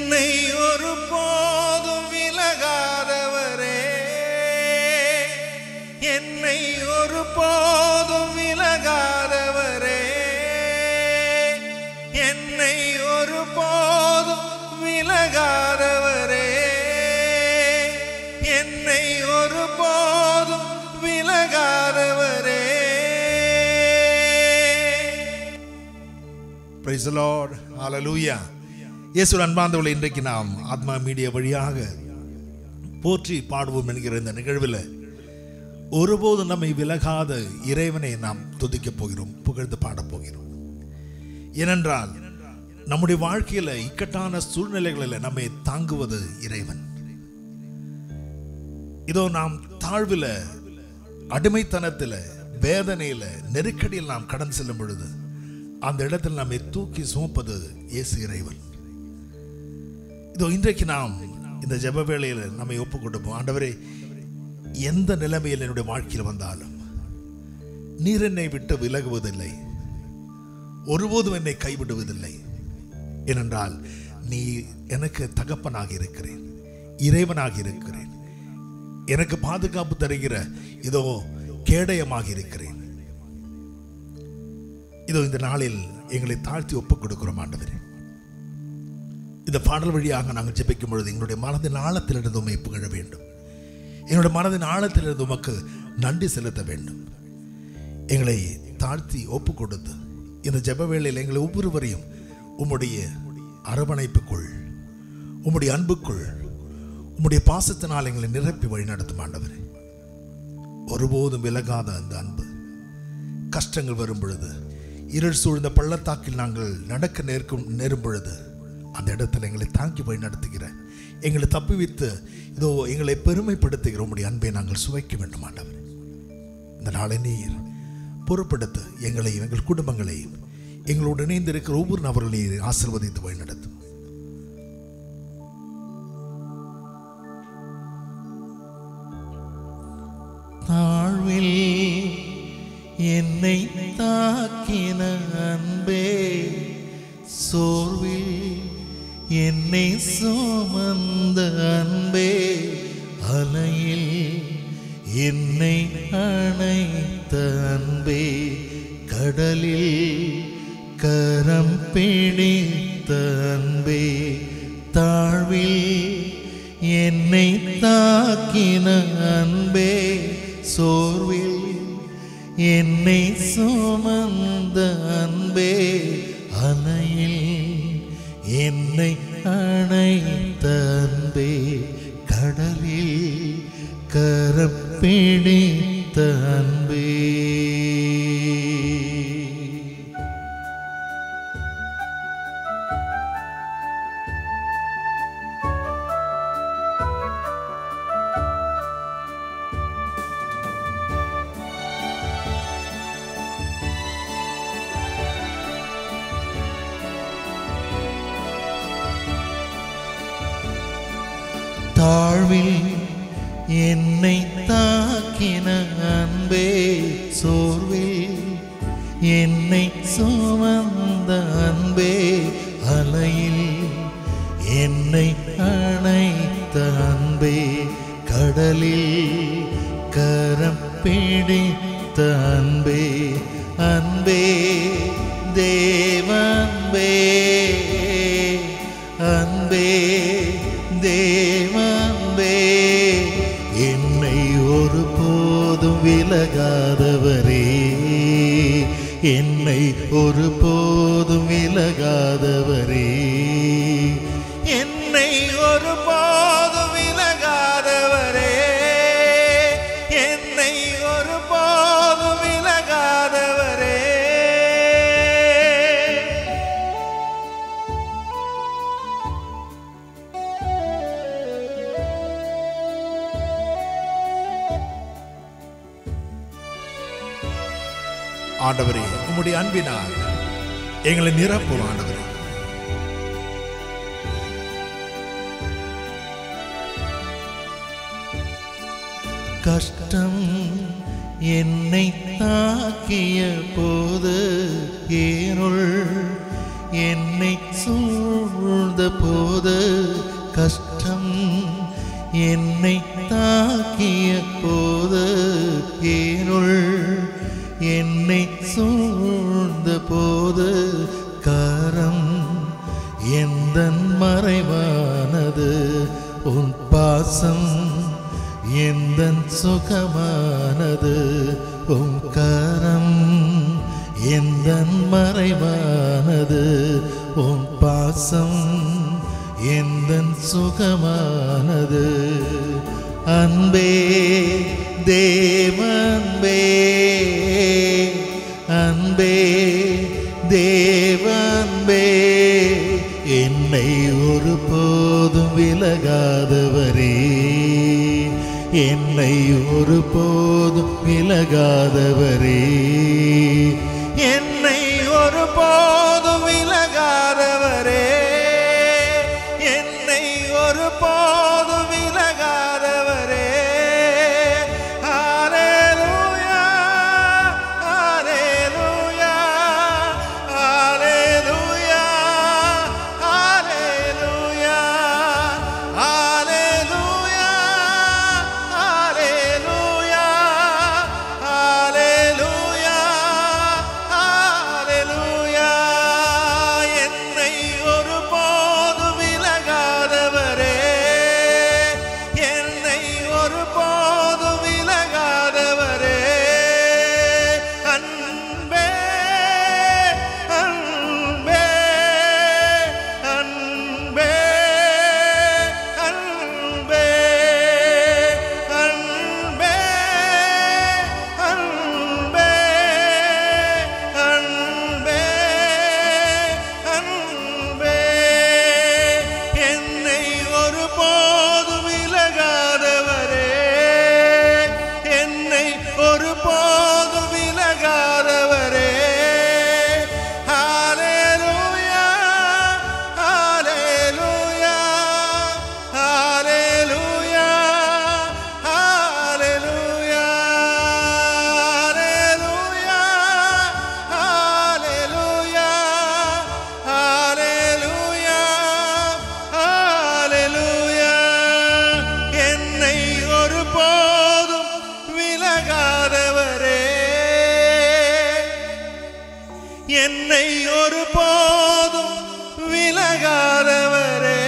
என்னை ஒரு போதும் விலகாதவரே என்னை ஒரு போதும் விலகாதவரே என்னை ஒரு போதும் விலகாதவரே என்னை ஒரு போதும் விலகாதவரே பிரைஸ் லார்ட் ஹalleluya இயேசு அன்பாந்தவளை இன்றைக்கு நாம் ஆத்மா மீடியா வழியாக போற்றி பாடுவோம் என்கிற இந்த நிகழ்வில் ஒருபோதும் நம்மை விலகாத இறைவனை நாம் துதிக்கப் போகிறோம் புகழ்ந்து பாடப் போகிறோம் ஏனென்றால் நம்முடைய வாழ்க்கையில இக்கட்டான சூழ்நிலைகளில் நம்மை தாங்குவது இறைவன் இதோ நாம் தாழ்வில் அடிமைத்தனத்தில் வேதனையில் நெருக்கடியில் நாம் கடந்து செல்லும் பொழுது அந்த இடத்தில் நம்மை தூக்கி சுமப்பது இயேசு இறைவன் இதோ இன்றைக்கு நாம் இந்த ஜெப வேளையில் நம்மை ஒப்பு கொடுப்போம் ஆண்டவரே எந்த நிலைமையில் என்னுடைய வாழ்க்கையில் வந்தாலும் நீர் என்னை விட்டு விலகுவதில்லை ஒருபோதும் என்னை கைவிடுவதில்லை ஏனென்றால் நீ எனக்கு தகப்பனாக இருக்கிறேன் இறைவனாக இருக்கிறேன் எனக்கு பாதுகாப்பு தருகிற இதோ கேடயமாக இருக்கிறேன் இதோ இந்த நாளில் எங்களை தாழ்த்தி ஒப்புக் கொடுக்கிறோம் ஆண்டவரே இந்த பாடல் வழியாக நாங்கள் ஜெபிக்கும் பொழுது எங்களுடைய மனதின் ஆழத்திலிருந்து உண்மை புகழ வேண்டும் எங்களுடைய மனதின் ஆழத்திலிருந்து உமக்கு நன்றி செலுத்த வேண்டும் எங்களை தாழ்த்தி ஒப்பு கொடுத்து இந்த ஜெப வேளையில் எங்களை ஒவ்வொருவரையும் உம்முடைய அரவணைப்புக்குள் உம்முடைய அன்புக்குள் உம்முடைய பாசத்தினால் எங்களை நிரப்பி வழிநடத்தும் ஆண்டவரே ஒருபோதும் விலகாத அந்த அன்பு கஷ்டங்கள் வரும் பொழுது இருள் சூழ்ந்த பள்ளத்தாக்கில் நாங்கள் நடக்க நேர்க்கும் நேரும் பொழுது அந்த இடத்துல எங்களை தாங்கி வழி நடத்துகிற எங்களை தப்புவித்து இதோ எங்களை பெருமைப்படுத்துகிற உம்முடைய அன்பை நாங்கள் சுவைக்க வேண்டும் ஆண்டவர் இந்த நாளை நீர் பொறுப்படுத்த எங்களையும் எங்கள் குடும்பங்களையும் எங்களோடு இணைந்திருக்கிற ஒவ்வொரு நபர்களையும் நீர் ஆசிர்வதித்து வழி நடத்தும் தாழ்வில் என்னை தாக்கின அன்பே சோர்வில் என்னை சுமந்த அன்பே அலையில் என்னை அணைத்த அன்பே கடலில் கரம் பிடித்த அன்பே தாழ்வில் என்னை தாக்கின அன்பே சோர்வில் என்னை சுமந்த அன்பே அலையில் என்னை அணைத்த அன்பே கடலில் கரம் பிடித்த அன்பே தாழ்வில் என்னை தாக்கின அன்பே சோர்வில் என்னை சுமந்த அன்பே அலையில் என்னை அணைத்த அன்பே கடலில் கரம் பிடித்த அன்பே அன்பே தேவன்பே அன்பே தேவன்பே என்னை ஒரு போதும் விலகாதவரே என்னை ஒரு போதும் விலகாதவரே என்னை ஒரு போதும் விலகாதவரே என்னை ஒரு போதும் விலகாதவரே ஆண்டவரே உம்முடைய அன்பினால் எங்களை நிரப்பும் ஆண்டவரே கஷ்டம் என்னை தாக்கிய போது ஏனுள் என்னை சூழ்ந்த போது கஷ்டம் என்னை தாக்கிய போது ஏனுள் என்னை சூழ்ந்த போது கரம் எந்த மறைவானது உன் பாசம் எந்த சுகமானது உன் கரம் எந்த மறைவானது உன் பாசம் எந்த சுகமானது அன்பே தேவன்பே அன்பே தேவன்பே என்னை ஒருபோதும் விலகாதவரே என்னை ஒருபோதும் விலகாதவரே என்னை ஒருபோதும் விலகாதவரே என்னை ஒருபோதும் விலகாதவரே ஹalleluya ஹalleluya ஹalleluya ஹalleluya ஹalleluya ஹalleluya ஹalleluya ஹalleluya என்னை ஒருபோதும் விலகாதவரே என்னை ஒருபோதும் விலகாதவரே அன்பே அன்பே அன்பே அன்பே அன்பே அன்பே அன்பே அன்பே என்னை ஒருபோதும் விலகாதவரே என்னை ஒருபோதும் விலகாதவரே ஹalleluya ஹalleluya ஹalleluya ஹalleluya ஹalleluya ஹalleluya ஹalleluya என்னை ஒருபோதும் விலகாதவரே என்னை ஒருபோதும் விலகாதவரே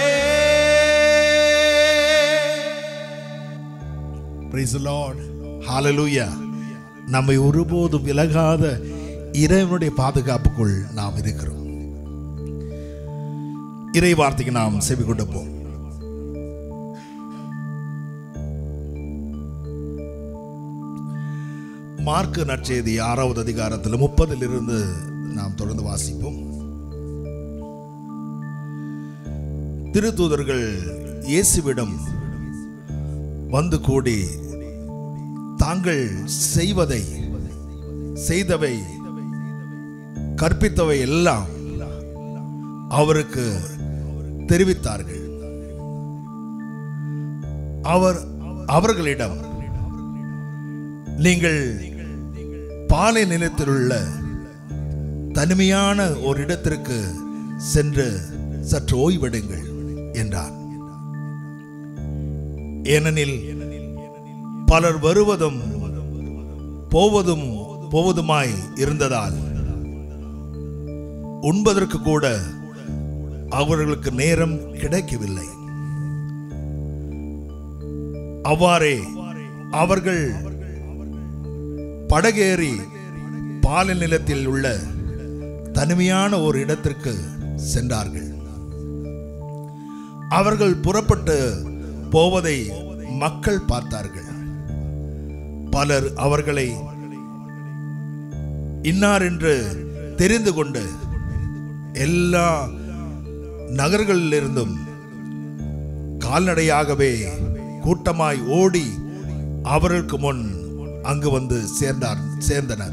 Praise the Lord. Hallelujah. நம்மை ஒருபோதும் விலகாத இறைவனுடைய பாதுகாப்புக்குள் நாம் இருக்கிறோம் இறை வார்த்தைக்கு நாம் செவி கொடுப்போம் மார்க்கு நற்செய்தி ஆறாவது அதிகாரத்தில் முப்பதில் இருந்து நாம் தொடர்ந்து வாசிப்போம் திருத்தூதர்கள் இயேசுவிடம் வந்து கூடி தாங்கள் செய்வதை செய்தவை கற்பித்தவை எல்லாம் அவருக்கு தெரிவித்தார்கள் அவர் அவர்களிடம் நீங்கள் பாலை நிலத்தில் உள்ள தனிமையான ஒரு இடத்திற்கு சென்று சற்று ஓய்வெடுங்கள் என்றார் ஏனெனில் பலர் வருவதும் போவதும் போவதுமாய் இருந்ததால் உண்பதற்கு கூட அவர்களுக்கு நேரம் கிடைக்கவில்லை அவ்வாறே அவர்கள் படகேறி பாலை நிலத்தில் உள்ள தனிமையான ஒரு இடத்திற்கு சென்றார்கள் அவர்கள் புறப்பட்டு போவதை மக்கள் பார்த்தார்கள் பலர் அவர்களை இன்னார் என்று தெரிந்து கொண்டு எல்லா நகர்களிலிருந்தும் கால்நடையாகவே கூட்டமாய் ஓடி அவர்களுக்கு முன் அங்கு வந்து சேர்ந்தார் சேர்ந்தனர்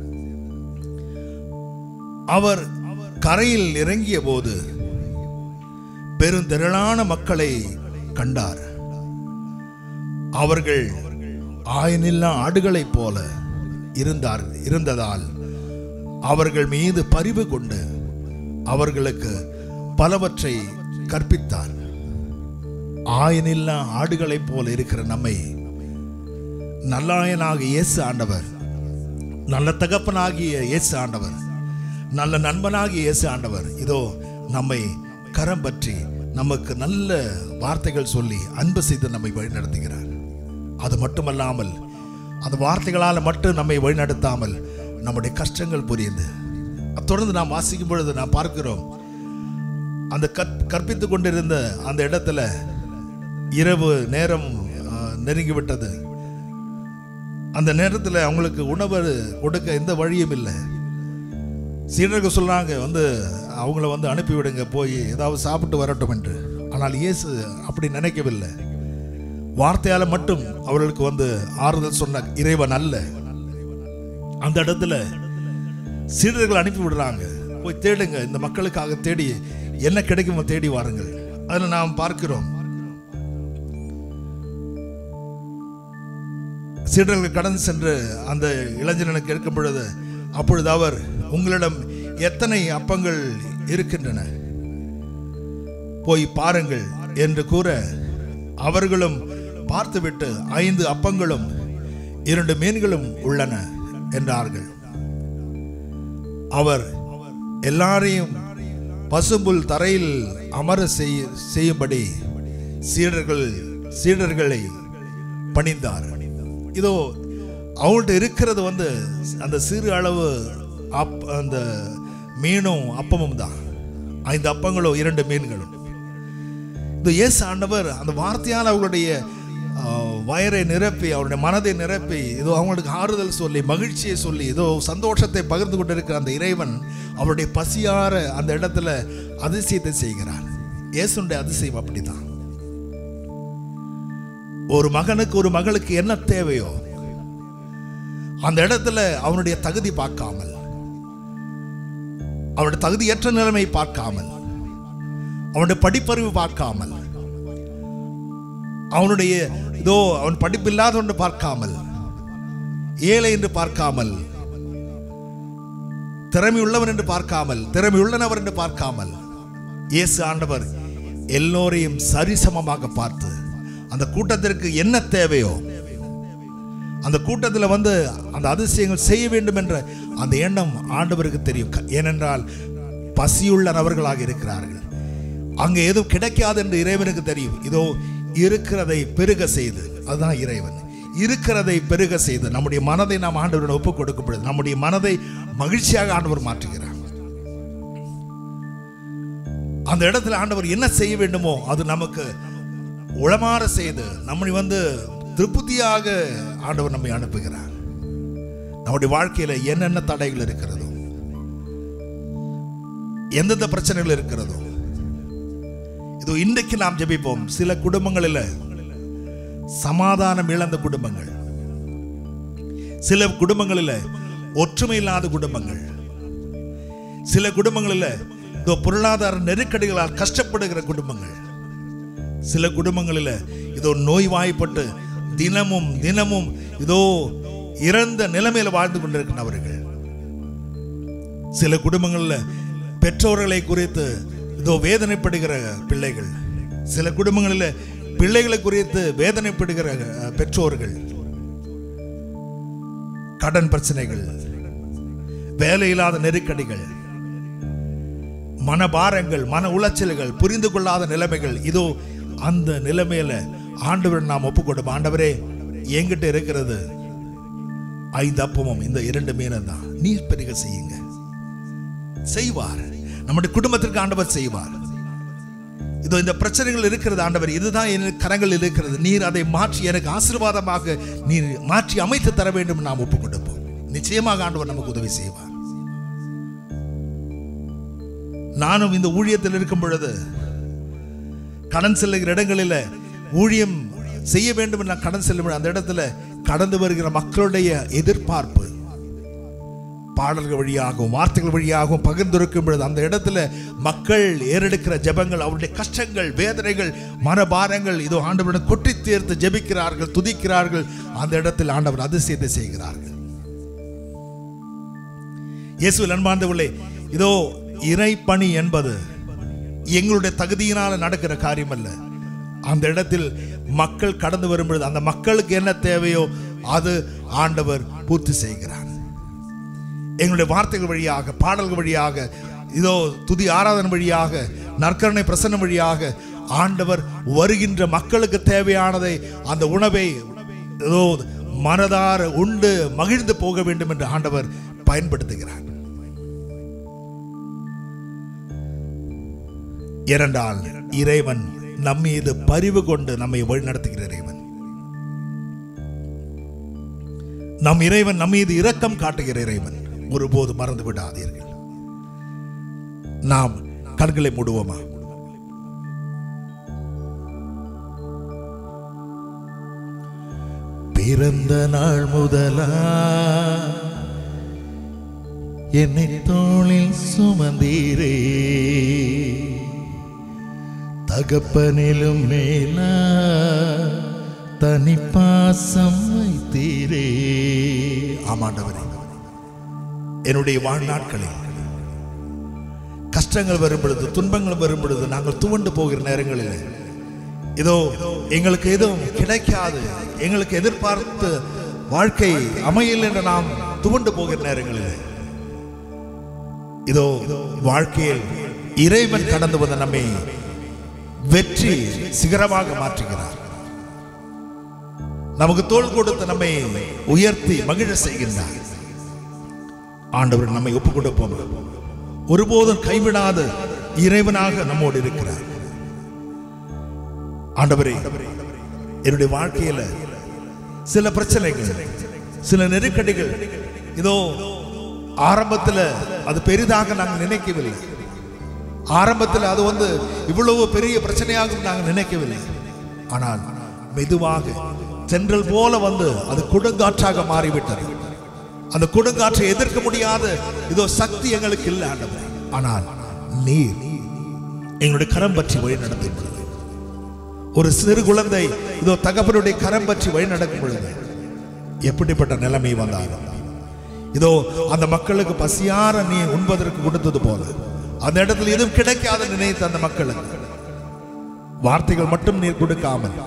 அவர் கரையில் இறங்கிய போது பெருந்திரளான மக்களை கண்டார் அவர்கள் ஆயனில்லா ஆடுகளைப் போல இருந்தார் இருந்ததால் அவர்கள் மீது பரிவு கொண்டு அவர்களுக்கு பலவற்றை கற்பித்தார் ஆயனில்லா ஆடுகளைப் போல இருக்கிற நம்மை நல்லாயனாக இயேசு ஆண்டவர் நல்ல தகப்பனாகிய இயேசு ஆண்டவர் நல்ல நண்பனாகிய இயேசு ஆண்டவர் இதோ நம்மை கரம் பற்றி நமக்கு நல்ல வார்த்தைகள் சொல்லி அன்பு செய்து நம்மை வழிநடத்துகிறார் அது மட்டுமல்லாமல் அந்த வார்த்தைகளால் மட்டும் நம்மை வழிநடத்தாமல் நம்முடைய கஷ்டங்கள் புரியுது தொடர்ந்து நாம் வாசிக்கும் பொழுது நாம் பார்க்கிறோம் அந்த கற் கற்பித்து கொண்டிருந்த அந்த இடத்துல இரவு நேரம் ஆஹ், நெருங்கிவிட்டது அந்த நேரத்தில் அவங்களுக்கு உணவு கொடுக்க எந்த வழியும் இல்லை சீடர்கள் சொல்றாங்க வந்து அவங்கள வந்து அனுப்பிவிடுங்க போய் ஏதாவது சாப்பிட்டு வரட்டும் என்று ஆனால் இயேசு அப்படி நினைக்கவில்லை வார்த்தையால மட்டும் அவர்களுக்கு வந்து ஆறுதல் சொன்ன இறைவன் அல்ல அந்த இடத்துல சீடர்கள் அனுப்பி விடுறாங்க போய் தேடுங்க இந்த மக்களுக்காக தேடி என்ன கிடைக்குமோ தேடி வாருங்கள் அதில் நாம் பார்க்கிறோம் சீடர்கள் கடந்து சென்று அந்த இளைஞனுக்கு கேட்கும் பொழுது அப்பொழுது அவர் உங்களிடம் எத்தனை அப்பங்கள் இருக்கின்றன போய் பாருங்கள் என்று கூற அவர்களும் பார்த்துவிட்டு ஐந்து அப்பங்களும் இரண்டு மீன்களும் உள்ளன என்றார்கள் அவர் எல்லாரையும் பசும்புல் தரையில் அமர செய் செய்யும்படி சீடர்கள் சீடர்களை பணிந்தார் இதோ அவங்கள்ட்ட இருக்கிறது வந்து அந்த சிறு அளவு அப் அந்த மீனும் அப்பமும் தான் ஐந்து அப்பங்களும் இரண்டு மீன்களும் இந்த இயேசு ஆண்டவர் அந்த வார்த்தையால் அவர்களுடைய ஆஹ், வயரை நிரப்பி அவருடைய மனதை நிரப்பி இதோ அவங்களுக்கு ஆறுதல் சொல்லி மகிழ்ச்சியை சொல்லி இதோ சந்தோஷத்தை பகிர்ந்து கொண்டிருக்கிற அந்த இறைவன் அவருடைய பசியார அந்த இடத்துல அதிசயத்தை செய்கிறார் இயேசுடைய அதிசயம் அப்படிதான் ஒரு மகனுக்கு ஒரு மகளுக்கு என்ன தேவையோ அந்த இடத்துல அவனுடைய தகுதி பார்க்காமல் அவனுடைய தகுதியற்ற நிலைமை பார்க்காமல் அவனுடைய படிப்பறிவு பார்க்காமல் அவனுடைய இதோ அவன் படிப்பில்லாத ஒன்று பார்க்காமல் ஏழை என்று பார்க்காமல் திறமை உள்ளவன் என்று பார்க்காமல் திறமை உள்ளனவர் என்று பார்க்காமல் இயேசு ஆண்டவர் எல்லோரையும் சரிசமமாக பார்த்து அந்த கூட்டத்திற்கு என்ன தேவையோ அந்த கூட்டத்தில் வந்து அந்த அதிசயங்கள் செய்ய வேண்டும் என்ற அந்த எண்ணம் ஆண்டவருக்கு தெரியும் க- ஏனென்றால் பசியுள்ள நபர்களாக இருக்கிறார்கள் அங்கே எதுவும் கிடைக்காது என்று இறைவனுக்கு தெரியும் இதோ இருக்கிறதை பெருக செய்து அதுதான் இறைவன் இருக்கிறதை பெருக செய்து நம்முடைய மனதை நாம் ஆண்டவரிடம் ஒப்புக் கொடுக்கும் பொழுது நம்முடைய மனதை மகிழ்ச்சியாக ஆண்டவர் மாற்றுகிறார் அந்த இடத்துல ஆண்டவர் என்ன செய்ய வேண்டுமோ அது நமக்கு உளமாற செய்து நம்மை வந்து திருப்தியாக ஆண்டவர் நம்மை அனுப்புகிறார் நம்முடைய வாழ்க்கையில என்னென்ன தடைகள் இருக்கிறதோ எந்தெந்த பிரச்சனைகள் இருக்கிறதோ இது இன்றைக்கு நாம் ஜெபிப்போம் சில குடும்பங்களில் சமாதானம் இழந்த குடும்பங்கள் சில குடும்பங்களில் ஒற்றுமை இல்லாத குடும்பங்கள் சில குடும்பங்களில் இதோ பொருளாதார நெருக்கடிகளால் கஷ்டப்படுகிற குடும்பங்கள் சில குடும்பங்களில் இதோ நோய்வாய்ப்பட்டு தினமும் தினமும் இதோ இறந்த நிலைமையில வாழ்ந்து கொண்டிருக்கிறவர்கள் சில குடும்பங்களில் பெற்றோர்களை குறித்து இதோ வேதனைப்படுகிற பிள்ளைகள் சில குடும்பங்களில் பிள்ளைகளை குறித்து வேதனைப்படுகிற அஹ், பெற்றோர்கள் கடன் பிரச்சனைகள் வேலையில்லாத நெருக்கடிகள் மனபாரங்கள் மன உளைச்சல்கள் புரிந்து கொள்ளாத நிலைமைகள் இதோ அந்த நிலைமையில ஆண்டவர் நாம் ஒப்புக்கொடும் ஆண்டவரே என்கிட்ட இருக்கிறது ஐந்து அப்பமும் இந்த இரண்டு மீனும் தான் நீர் பெருக செய்யுங்க செய்வார் நம்முடைய குடும்பத்திற்கு ஆண்டவர் செய்வார் இதோ இந்த பிரச்சனைகள் இருக்கிறது ஆண்டவர் இதுதான் என் கரங்கள் இருக்கிறது நீர் அதை மாற்றி எனக்கு ஆசீர்வாதமாக நீர் மாற்றி அமைத்து தர வேண்டும் நாம் ஒப்புக் கொடுப்போம் நிச்சயமாக ஆண்டவர் நமக்கு உதவி செய்வார் நானும் இந்த ஊழியத்தில் இருக்கும் பொழுது கடன் செல்லுகிற இடங்களில் ஊழியம் செய்ய வேண்டும் என்று நான் கடன் செல்லும் பொழுது அந்த இடத்துல கடந்து வருகிற மக்களுடைய எதிர்பார்ப்பு பாடல்கள் வழியாகவும் வார்த்தைகள் வழியாகவும் பகிர்ந்திருக்கும் பொழுது அந்த இடத்துல மக்கள் ஏறெடுக்கிற ஜெபங்கள் அவருடைய கஷ்டங்கள் வேதனைகள் மனபாரங்கள் இதோ ஆண்டவரிடம் கொட்டி தீர்த்து ஜெபிக்கிறார்கள் துதிக்கிறார்கள் அந்த இடத்தில் ஆண்டவர் அதிசயத்தை செய்கிறார்கள் இயேசு அன்பார்ந்தவர்களே இதோ இறைப்பணி என்பது எங்களுடைய தகுதியினால நடக்கிற காரியம் அல்ல அந்த இடத்தில் மக்கள் கடந்து வரும்பொழுது அந்த மக்களுக்கு என்ன தேவையோ அது ஆண்டவர் பூர்த்தி செய்கிறார் எங்களுடைய வார்த்தைகள் வழியாக பாடல்கள் வழியாக இதோ துதி ஆராதனை வழியாக நற்கரணை பிரசன்னம் வழியாக ஆண்டவர் வருகின்ற மக்களுக்கு தேவையானதை அந்த உணவை ஏதோ மனதார உண்டு மகிழ்ந்து போக வேண்டும் என்று ஆண்டவர் பயன்படுத்துகிறார் இரண்டால் இறைவன் நம்மீது பரிவு கொண்டு நம்மை வழிநடத்துகிற இறைவன் நம் இறைவன் நம்மீது இரக்கம் காட்டுகிற இறைவன் ஒருபோது மறந்து விடாதீர்கள் நாம் கண்களை மூடுவோமா பிறந்த நாள் முதலா என்னை தோளில் சுமந்தீரே தகப்பனிலும் மேலா தனி பாசம் வைத்தீரே ஆமாண்டவரே என்னுடைய வாழ்நாட்களில் கஷ்டங்கள் வரும் பொழுது துன்பங்கள் வரும் பொழுது நாங்கள் துவண்டு போகிற நேரங்களில் இதோ எங்களுக்கு எதுவும் கிடைக்காது எங்களுக்கு எதிர்பார்த்து வாழ்க்கை அமையல் என்று நாம் துவண்டு போகிற நேரங்களில் இதோ வாழ்க்கையில் இறைவன் கடந்து வந்த நம்மை வெற்றி சிகரமாக மாற்றுகிறார் நமக்கு தோள் கொடுத்து நம்மை உயர்த்தி மகிழ செய்கின்றார் ஆண்டவர் நம்மை ஒப்புக் கொடுப்போம் ஒருபோதும் கைவிடாத இறைவனாக நம்மோடு இருக்கிறார் ஆண்டவரே என்னுடைய வாழ்க்கையில சில பிரச்சனைகள் சில நெருக்கடிகள் இதோ ஆரம்பத்தில் அது பெரிதாக நாங்கள் நினைக்கவில்லை ஆரம்பத்தில் அது வந்து இவ்வளவு பெரிய பிரச்சனையாக நாங்கள் நினைக்கவில்லை ஆனால் மெதுவாக தென்றல் போல வந்து அது கொடுங்காற்றாக மாறிவிட்டது அந்த கொடுங்காற்றை எதிர்க்க முடியாத இதோ சக்தி எங்களுக்கு இல்லை ஆண்டவரே ஆனால் நீர் எங்களுடைய கரம் பற்றி வழி நடத்துகிறது ஒரு சிறு குழந்தை இதோ தகப்பனுடைய கரம் பற்றி வழி நடக்கும் பொழுது எப்படிப்பட்ட நிலைமை வந்தாலும் இதோ அந்த மக்களுக்கு பசியார நீ உண்பதற்கு கொடுத்தது போல அந்த இடத்துல எதுவும் கிடைக்காத நினைத்த அந்த மக்களுக்கு வார்த்தைகள் மட்டும் நீர் கொடுக்காமல்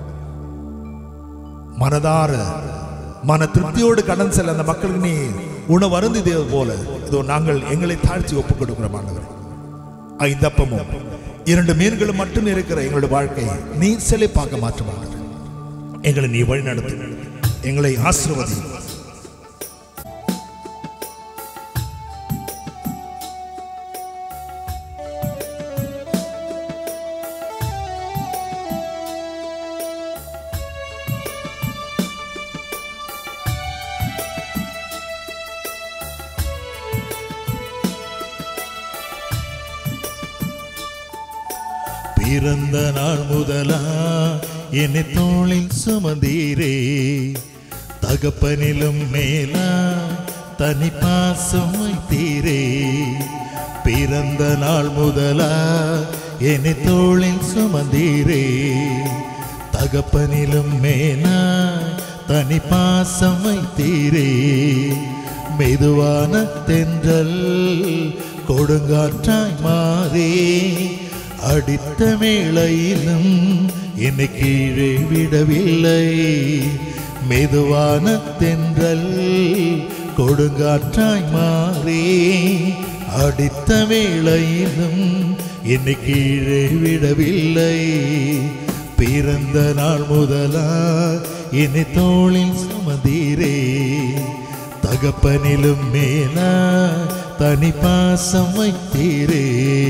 மனதார மன திருப்தியோடு கடன் செல்ல அந்த மக்களுக்கு நீ உணவு அருந்தியது போல இதோ நாங்கள் எங்களை தாழ்த்தி ஒப்புக் கொடுக்கிறோம் ஆண்டவரே ஐந்தப்பமும் இரண்டு மீன்களும் மட்டும் இருக்கிற எங்களுடைய வாழ்க்கையை நீ செழிப்பாக்க மாற்ற மாட்டேன் எங்களை நீ வழிநடத்து எங்களை ஆசிர்வதி பிறந்த நாள் முதலா என்னை தோளில் சுமந்தீரே தகப்பனிலும் மேலா தனி பாசம் வைத்தீரே பிறந்த நாள் முதலா என்னை தோளில் சுமந்தீரே தகப்பனிலும் மேலா தனி பாசம் வைத்தீரே மெதுவான தென்றல் கொடுங்காற்றாய் மாறி அடித்த மேளையிலும் என்னை கீழே விடவில்லை மெதுவான தென்றல் கொடுங்காற்றாய் மாறி அடித்த வேளையிலும் என்னை கீழே விடவில்லை பிறந்த நாள் முதலா என்னை தோளில் சுமந்தீரே தகப்பனிலும் மேலா தனி பாசம் வைத்தீரே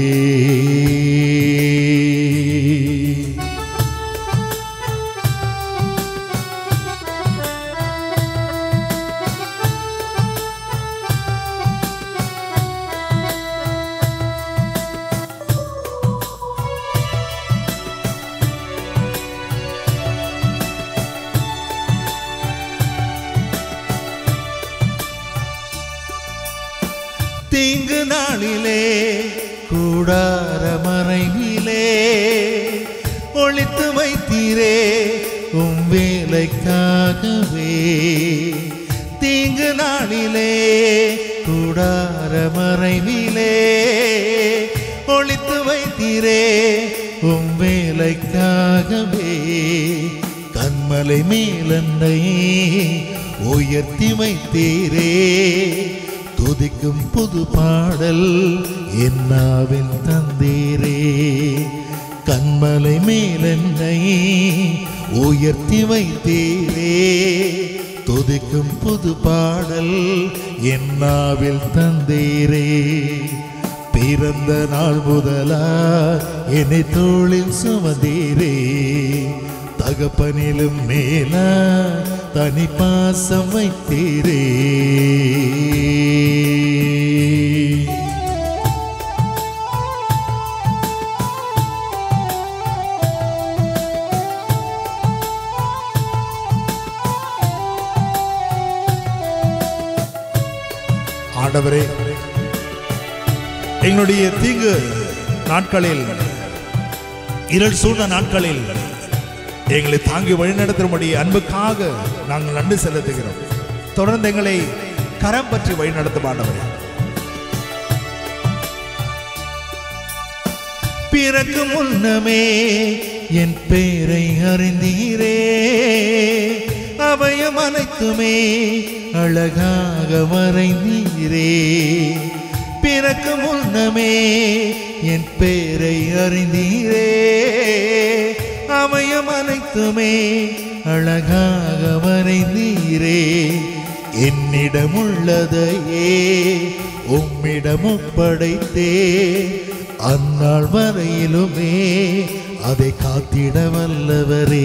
தீங்கு நாளிலே கூடார மறைவிலே ஒளித்து வைத்தீரே உம் வேலைக்காகவே தீங்கு நாளிலே கூடார மறைவிலே ஒளித்து வைத்தீரே உம் வேலைக்காகவே கண்மலை மேலன்னை உயர்த்தி வைத்தீரே துதிக்கும் புது பாடல் என்னாவில் தந்தீரே கண்மலை மேலென்னை உயர்த்தி வைத்தீரே துதிக்கும் புது பாடல் என்னாவில் தந்தீரே பிறந்த நாள் முதலா என்னை தோளில் சுமந்தீரே தகப்பனிலும் மேலா தனி பாசம் வைத்தீரே ஆண்டவரே எங்களுடைய தீங்கு நாட்களில் இருள் சூழ்ந்த நாட்களில் எங்களை தாங்கி வழிநடத்தும்படி அன்புக்காக நாங்கள் நன்றி செலுத்துகிறோம் தொடர்ந்து எங்களை கரம் பற்றி வழிநடத்தும் ஆண்டவரே பிறக்கு முன்னமே என் பேரை அறிந்தீரே அவையம் அனைத்துமே அழகாக மறைந்தீரே பிறக்கு முன்னமே என் பேரை அறிந்தீரே அவையம் அனைத்துமே அழகாக மறைந்தீரே என்னிடமுள்ளதையே உம்மிடம் ஒப்படைத்தே அந்நாள் வரையிலுமே அதை காத்திட வல்லவரே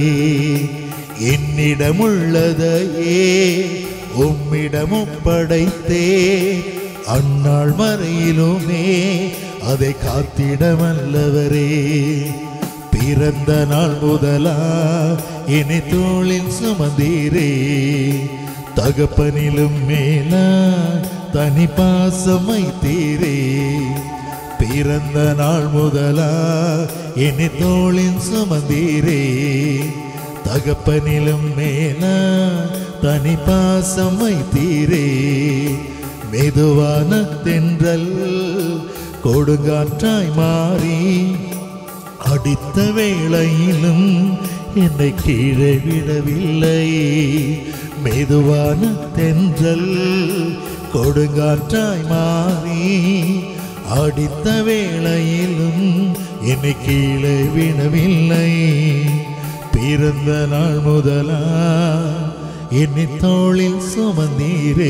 என்னிடமுள்ளதையே உம்மிடம் ஒப்படைத்தே அந்நாள் வரையிலுமே அதை காத்திட வல்லவரே பிறந்த நாள் முதலா என்னை தோளில் சுமந்தீரே தகப்பனிலும் மேலா தனி பாசம் வைத்தீரே பிறந்த நாள் முதலா என்னை தோளில் சுமந்தீரே தகப்பனிலும் மேலா தனி பாசம் வைத்தீரே மெதுவான தென்றல் கொடுங்காற்றாய் மாறி அடித்த வேளையிலும் என்னை கீழே விடவில்லை மெதுவான தென்றல் கொடுங்காற்றாய் மாறி அடித்த வேளையிலும் என்னை கீழே விடவில்லை பிறந்த நாள் முதலா என்னை தோளில் சுமந்தீரே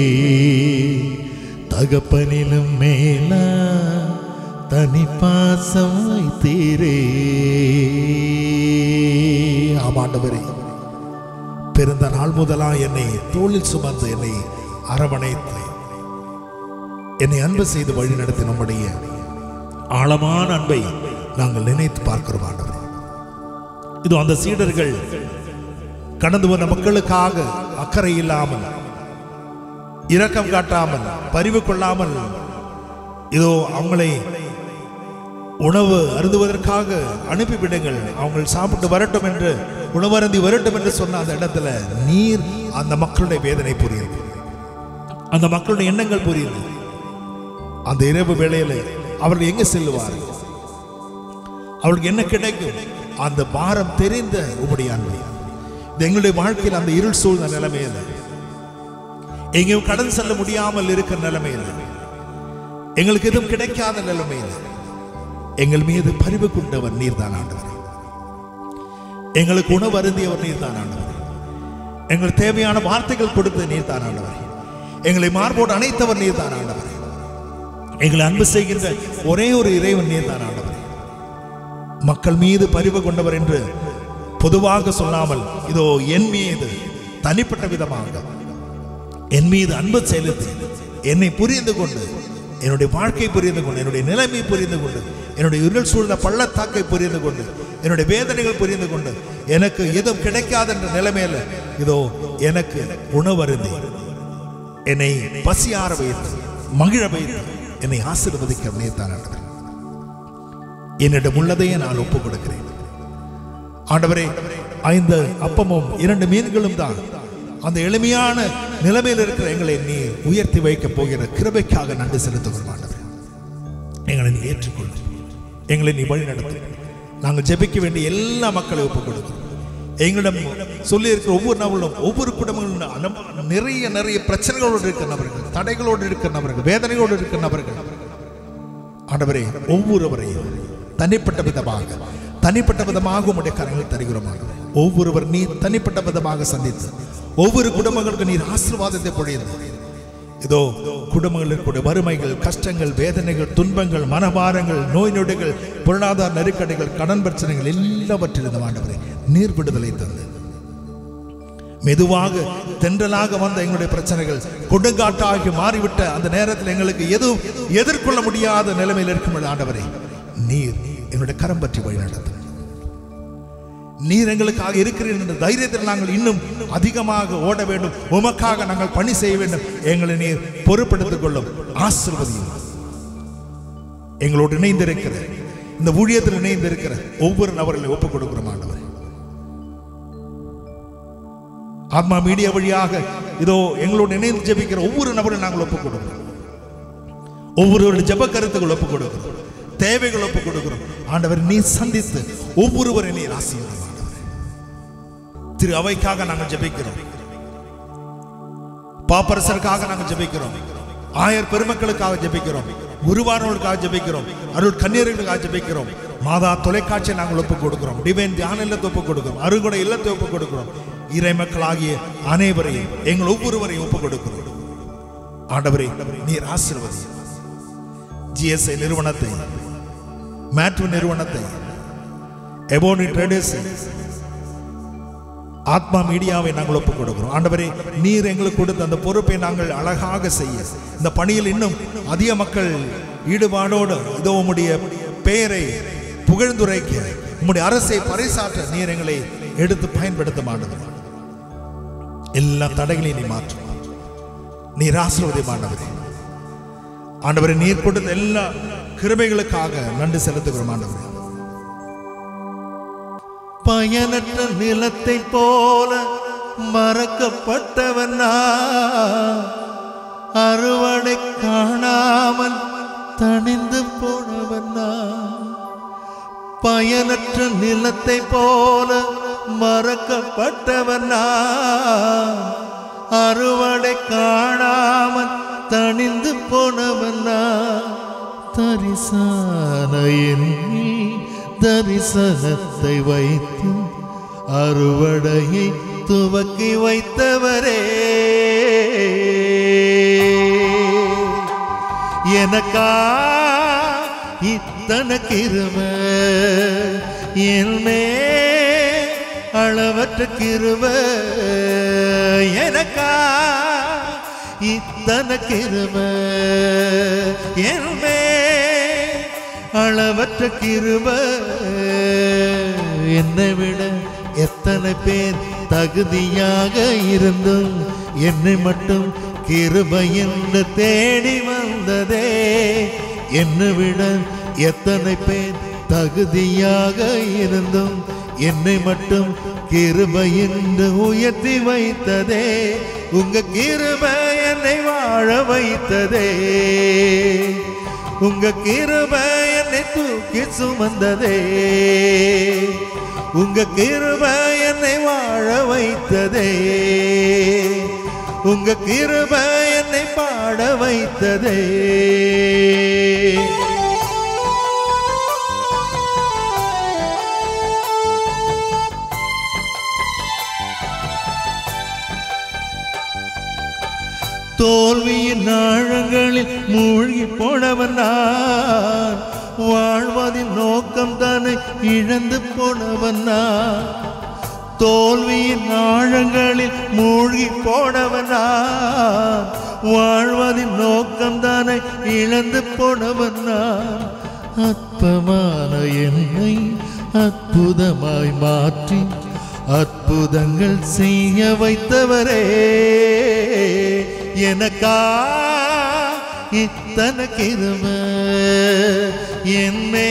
தகப்பனிலும் மேலா தனி பாசம் வைத்தீரே ஆமாண்டவரே பிறந்த நாள் முதலா என்னை தோளில் சுமந்து என்னை அரவணைத்து என்னை அன்பு செய்து வழி நடத்தி நம்முடைய ஆழமான அன்பை நாங்கள் நினைத்து பார்க்கிறோம் ஆண்டவரே இது அந்த சீடர்கள் கடந்து வந்த மக்களுக்காக அக்கறை இல்லாமல் இரக்கம் காட்டாமல் பரிவு கொள்ளாமல் இதோ அவங்களை உணவு அருந்துவதற்காக அனுப்பிவிடுங்கள் அவங்க சாப்பிட்டு வரட்டும் என்று உணவு அருந்தி வரட்டும் என்று சொன்ன அந்த இடத்துல நீர் அந்த மக்களுடைய வேதனை புரியுது அந்த மக்களுடைய எண்ணங்கள் புரியுது அந்த இரவு வேளையில அவர்கள் எங்க செல்லுவார்கள் அவர்களுக்கு என்ன கிடைக்கும் அந்த பாரம் தெரிந்த உங்களுடைய அன்பை இது எங்களுடைய வாழ்க்கையில் அந்த இருள் சூழ்ந்த நிலைமையில எங்கேயும் கடன் செல்ல முடியாமல் இருக்கிற நிலைமையில எங்களுக்கு எதுவும் கிடைக்காத நிலைமையில எங்கள் மீது பரிவு கொண்டவர் நீர்தான் ஆண்டவர் எங்களுக்கு உணவு அருந்தியவர் நீர்தான் ஆண்டவர் எங்களுக்கு தேவையான வார்த்தைகள் கொடுத்தது நீர்தான் ஆண்டவர் எங்களை மார்போடு அணைத்தவர் நீர்தான் ஆண்டவர் எங்களை அன்பு செய்கின்ற ஒரே ஒரு இறைவன் நீர்தான் ஆண்டவர் மக்கள் மீது பரிவு கொண்டவர் என்று பொதுவாக சொல்லாமல் இதோ என் மீது தனிப்பட்ட விதமாக என் மீது அன்பு செலுத்தி என்னை புரிந்து கொண்டு என்னுடைய வாழ்க்கை புரிந்து கொண்டு என்னுடைய நிலைமை புரிந்து கொண்டு என்னுடைய இருள் சூழ்ந்த பள்ளத்தாக்கை புரிந்து கொண்டு என்னுடைய வேதனைகள் புரிந்து கொண்டு எனக்கு எதுவும் கிடைக்காத என்ற நிலைமையில இதோ எனக்கு உணவருந்தி என்னை பசியார வைத்து மகிழ வைத்து என்னை ஆசீர்வதிக்க நேர்த்தான் ஆண்டவர் என்னிடம் உள்ளதையே நான் ஒப்புக் கொடுக்கிறேன் ஆண்டவரே ஐந்து அப்பமும் இரண்டு மீன்களும் தான் அந்த எளிமையான நிலைமையில் இருக்கிற எங்களை நீ உயர்த்தி வைக்க போகிற கிருபைக்காக நன்றி செலுத்துகிறோம் ஆண்டவரே எங்களை நீ ஏற்றுக்கொள்ளும் எங்களை நீ வழி நடத்து நாங்கள் ஜெபிக்க வேண்டிய எல்லா மக்களை ஒப்புக் கொடுக்கிறோம் எங்களிடம் சொல்லி இருக்கிற ஒவ்வொரு நபர்களும் ஒவ்வொரு குடும்பங்களும் அனம்- நிறைய நிறைய பிரச்சனைகளோடு இருக்கிற நபர்கள் தடைகளோடு இருக்கிற நபர்கள் வேதனையோடு இருக்கிற நபர்கள் ஆண்டவரே ஒவ்வொருவரையும் தனிப்பட்ட விதமாக தனிப்பட்ட விதமாக உம்முடைய கரங்கள் தருகிறோம் ஆண்டவரே. ஒவ்வொருவர் நீ தனிப்பட்ட விதமாக சந்தித்து ஒவ்வொரு குடும்பங்களுக்கு நீர் ஆசீர்வாதத்தை பொழிந்து இதோ குடும்பங்களில் இருக்கக்கூடிய வறுமைகள் கஷ்டங்கள் வேதனைகள் துன்பங்கள் மனபாரங்கள் நோய் நொடிகள் பொருளாதார நெருக்கடிகள் கடன் பிரச்சனைகள் எல்லாவற்றிலிருந்து ஆண்டவரே நீர் விடுதலை தந்து மெதுவாக தென்றலாக வந்த எங்களுடைய பிரச்சனைகள் கொடுங்காட்டாகி மாறிவிட்ட அந்த நேரத்தில் எங்களுக்கு எதுவும் எதிர்கொள்ள முடியாத நிலைமையில் இருக்கும் ஆண்டவரே நீர் எங்களுடைய கரம் பற்றி வழி நடத்தும் நீர் எங்களுக்காக இருக்கிறீர் என்ற தைரியத்தில் நாங்கள் இன்னும் அதிகமாக ஓட வேண்டும் உமக்காக நாங்கள் பணி செய்ய வேண்டும் எங்களை நீர் பொறுப்படுத்திக் கொள்ளும் ஆசிர்வதியும் எங்களோடு இணைந்திருக்கிற இந்த ஊழியத்தில் இணைந்திருக்கிற ஒவ்வொரு நபர்களை ஒப்புக் கொடுக்கிறோம் ஆண்டவரே ஆத்மா மீடியா வழியாக இதோ எங்களோடு இணைந்து ஜெபிக்கிற ஒவ்வொரு நபரும் நாங்கள் ஒப்புக் கொடுக்கிறோம் ஒவ்வொருவருடைய ஜெப கருத்துக்கள் ஒப்புக் கொடுக்கிறோம் தேவைகள் ஒப்புக் கொடுக்கிறோம் ஆண்டவர் நீ சந்தித்து ஒவ்வொருவரை நீர் ஆசீர்வாதம் ஆண்டவரே. திரு அவைக்காக நாங்கள் ஜெபிக்கிறோம் பாப்பரசருக்காக நாங்கள் ஜெபிக்கிறோம் ஆயர் பெருமக்களுக்காக ஜெபிக்கிறோம் குருவானவர்களுக்காக ஜெபிக்கிறோம் அருள் கன்னியர்களுக்காக ஜெபிக்கிறோம் மாதா தொலைக்காட்சியை நாங்கள் ஒப்புக் கொடுக்கிறோம் டிவைன் தியான இல்லத்தை ஒப்புக் கொடுக்கிறோம் அருகுட இல்லத்தை ஒப்புக் கொடுக்கிறோம் இறை மக்களாகிய அனைவரையும் எங்கள் ஒவ்வொருவரையும் ஒப்புக் கொடுக்கிறோம் ஆண்டவரே நீர் ஆசீர்வதி ஜிஎஸ்ஐ நிறுவனத்தை மேட்வு நிறுவனத்தை எபோனி ட்ரேடர்ஸ் ஆத்மா மீடியாவை நாங்கள் ஒப்புக் கொடுக்கிறோம் ஆண்டவரே நீர் எங்களுக்கு கொடுத்த அந்த பொறுப்பை நாங்கள் அழகாக செய்ய இந்த பணியில் இன்னும் அதிக மக்கள் ஈடுபாடோடு இதோ உம்முடைய பெயரை புகழ்ந்துரைக்க உம்முடைய அரசை பறைசாற்ற நீர் எங்களை எடுத்து பயன்படுத்த மாட்டது எல்லா தடைகளையும் நீ மாற்றும் நீர் ஆசீர்வதியும் ஆண்டவரே ஆண்டவரே நீர் கொடுத்த எல்லா கிருபைகளுக்காக நன்றி செலுத்துகிறோம் ஆண்டவரே பயனற்ற நிலத்தை போல மறக்கப்பட்டவன் நான். அறுவடை காணாமல் தணிந்து போனவன் நான். பயனற்ற நிலத்தை போல மறக்கப்பட்டவன் நான். அறுவடை காணாமல் தணிந்து போனவன் நான். தரிசான எண்ணி தரிசனத்தை வைத்து அறுவடையை துவக்கி வைத்தவரே எனக்கா இத்தனை கிரும என்மே அளவற்ற கிருப எனக்கா இத்தனை கிருப என்மே அளவற்ற கிருப என்னை விட எத்தனை பேர் தகுதியாக இருந்தும் என்னை மட்டும் கிருபை என்று தேடி வந்ததே என்னை விட எத்தனை பேர் தகுதியாக இருந்தும் என்னை மட்டும் கிருபை என்று உயர்த்தி வைத்ததே உங்க கிருபை என்னை வாழ வைத்ததே உங்க கிருபை என்னை தூக்கி சுமந்ததே உங்க கிருபை என்னை வாழ வைத்ததே உங்க கிருபை என்னை பாட வைத்ததே தோல்வியின் ஆழங்களில் மூழ்கி போனவன் நான் வாழ்வதின் நோக்கம் தானே இழந்து போனவன் நான் தோல்வியின் ஆழங்களில் மூழ்கி போனவன் நான் வாழ்வதின் நோக்கம் தானே இழந்து போனவன் நான் அற்பமான என்னை அற்புதமாய் மாற்றி அற்புதங்கள் செய்ய வைத்தவரே எனக்கா இத்தனை கிரும என்னே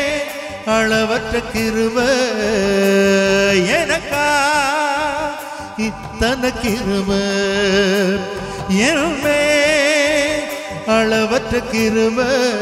அளவற்ற கிருப எனக்கா இத்தனை கிருப என்னே அளவற்ற கிருப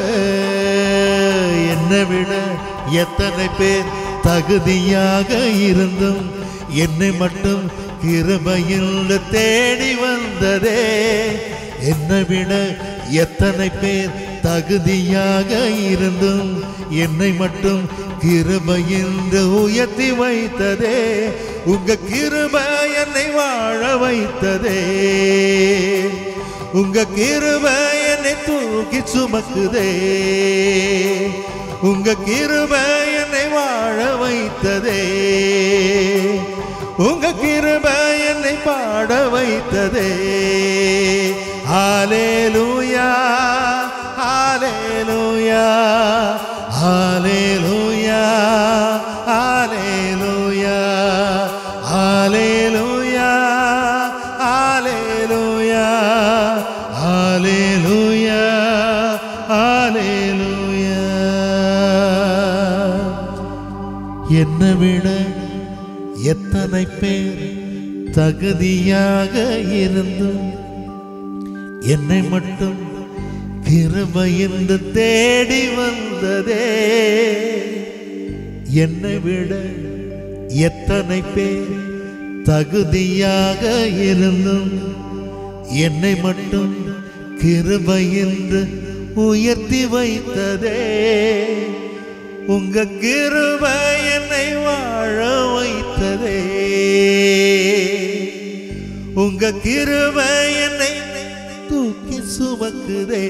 என்னை விட எத்தனை பேர் தகுதியாக இருந்தும் என்னை மட்டும் கிருபையில் தேடி வந்ததே என்னை விட எத்தனை பேர் தகுதியாக இருந்தும் என்னை மட்டும் கிருபையில் உயர்த்தி வைத்ததே உங்க கிருபை என்னை வாழ வைத்ததே உங்க கிருபை என்னை தூக்கி சுமக்குதே உங்க கிருபை என்னை வாழ வைத்ததே உங்க கிருபை என்னை பாட வைத்ததே ஹalleluya ஹalleluya ஹalleluya ஹalleluya ஹalleluya ஹalleluya ஹalleluya ஹalleluya என்னை விட எத்தனை பேர் தகுதியாக இருந்தும் என்னை மட்டும் கிருபை என்று தேடி வந்ததே என்னை விட எத்தனை பேர் தகுதியாக இருந்தும் என்னை மட்டும் கிருபை என்று உயர்த்தி வைத்ததே உங்க கிருபை என்னை வாழ வைத்ததே உங்க கிருபை என்னை தூக்கி சுமக்குதே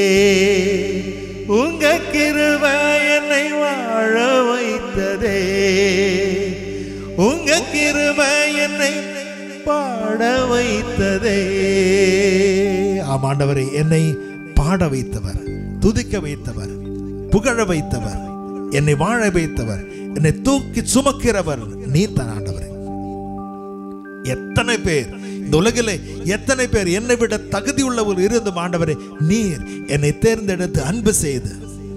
உங்க கிருபை என்னை வாழ வைத்ததே உங்க கிருபை என்னை பாட வைத்ததே ஆமாண்டவரை என்னை பாட வைத்தவர் துதிக்க வைத்தவர் புகழ வைத்தவர் என்னை வாழ வைத்தவர் என்னை தூக்கி சுமக்கிறவர் நீர் தான் ஆண்டவரே எத்தனை பேர் இந்த உலகிலே எத்தனை பேர் என்னை விட தகுதி உள்ளவர் இருந்து ஆண்டவரே நீர் என்னை தேர்ந்தெடுத்து அன்பு செய்து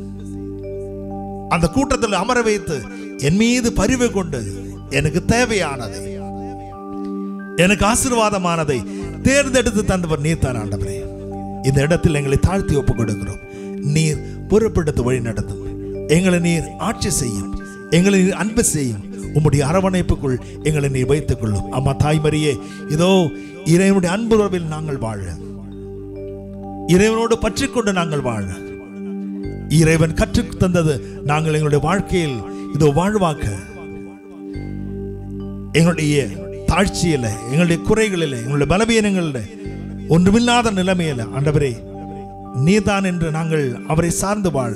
அந்த கூட்டத்தில் அமர வைத்து என் மீது பரிவு கொண்டு எனக்கு தேவையானதை எனக்கு ஆசீர்வாதமானதை தேர்ந்தெடுத்து தந்தவர் நீர் தான் ஆண்டவரே இந்த இடத்தில் எங்களை தாழ்த்தி ஒப்புக் கொடுக்கிறோம் நீர் பொறுப்பெடுத்து வழி நடத்தும் எங்களை நீர் ஆட்சி செய்யும் எங்களை நீர் அன்பு செய்யும் உம்முடைய அரவணைப்புக்குள் எங்களை நீர் வைத்துக் கொள்ளும் அம்மா தாய்மரியே இதோ இறைவனுடைய அன்புறவில் நாங்கள் வாழ இறைவனோடு பற்றிக்கொண்டு நாங்கள் வாழ இறைவன் கற்றுத் தந்தது நாங்கள் எங்களுடைய வாழ்க்கையில் இதோ வாழ்வாக்க எங்களுடைய தாழ்ச்சியில எங்களுடைய குறைகளில் எங்களுடைய பலவீனங்களில் ஒன்றுமில்லாத நிலைமையில ஆண்டவரே நீதான் என்று நாங்கள் அவரை சார்ந்து வாழ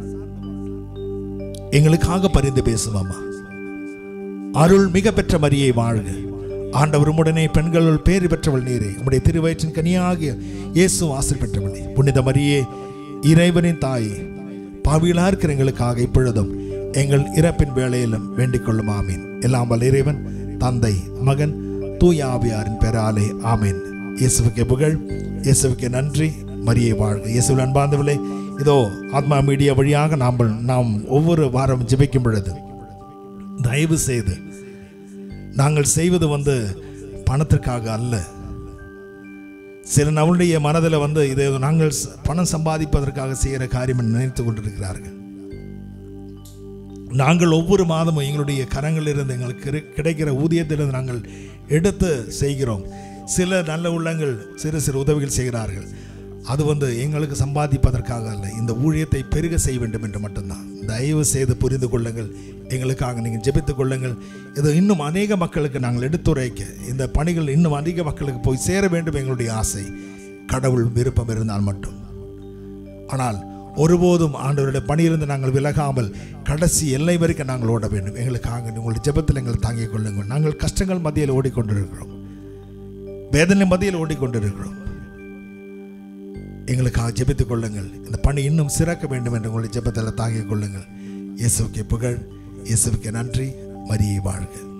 எங்களுக்காக பரிந்து பேசுவாமா அருள் மிக பெற்ற மரியை வாழ்க ஆண்டவர் உடனே பெண்களுள் பேறு பெற்றவள் நீரே உம்முடைய திருவயிற்றின் கனியாகிய இயேசு ஆசிர் பெற்றவளே புனித மரியே இறைவனின் தாயே பாவிகளா இருக்கிற எங்களுக்காக இப்பொழுதும் எங்கள் இறப்பின் வேளையிலும் வேண்டிக் கொள்ளும் ஆமீன் எல்லாம் வல்ல இறைவன் தந்தை மகன் தூய ஆவியாரின் பெறாலே ஆமீன் இயேசுவுக்கு புகழ் இயேசுவுக்கு நன்றி மரியை வாழ்க இயேசுவில் அன்பார்ந்தவர்களே இதோ ஆத்மா மீடியா வழியாக நாம் நாம் ஒவ்வொரு வாரம் ஜெபிக்கும் பொழுது தயவு செய்து நாங்கள் செய்வது வந்து பணத்திற்காக அல்ல சில நம்முடைய மனதில் வந்து இதை நாங்கள் ச- பணம் சம்பாதிப்பதற்காக செய்கிற காரியம் என்று நினைத்து கொண்டிருக்கிறார்கள் நாங்கள் ஒவ்வொரு மாதமும் எங்களுடைய கரங்களிலிருந்து எங்களுக்கு கிடை- கிடைக்கிற ஊதியத்திலிருந்து நாங்கள் எடுத்து செய்கிறோம் சில நல்ல உள்ளங்கள் சிறு சிறு உதவிகள் செய்கிறார்கள் அது வந்து எங்களுக்கு சம்பாதிப்பதற்காக அல்ல இந்த ஊழியத்தை பெருக செய்ய வேண்டும் என்று மட்டும்தான் தயவு செய்து புரிந்து கொள்ளுங்கள் எங்களுக்காக நீங்கள் ஜெபித்துக் கொள்ளுங்கள் இது இன்னும் அநேக மக்களுக்கு நாங்கள் எடுத்துரைக்க இந்த பணிகள் இன்னும் அதிக மக்களுக்கு போய் சேர வேண்டும் எங்களுடைய ஆசை கடவுள் விருப்பம் இருந்தால் மட்டும் ஆனால் ஒருபோதும் ஆண்டவருடைய பணியிலிருந்து நாங்கள் விலகாமல் கடைசி எல்லை வரைக்கும் நாங்கள் ஓட வேண்டும் எங்களுக்காக உங்களுடைய ஜெபத்தில் எங்களை தாங்கிக் கொள்ளுங்கள் நாங்கள் கஷ்டங்கள் மத்தியில் ஓடிக்கொண்டிருக்கிறோம் வேதனை மத்தியில் ஓடிக்கொண்டிருக்கிறோம் எங்களுக்காக ஜெபித்துக் கொள்ளுங்கள் இந்த பணி இன்னும் சிறக்க வேண்டும் என்று உங்களுடைய ஜெபத்தில் தாங்கிக் கொள்ளுங்கள் இயேசுவுக்கு புகழ் இயேசுவுக்கு நன்றி மரியை வாழ்க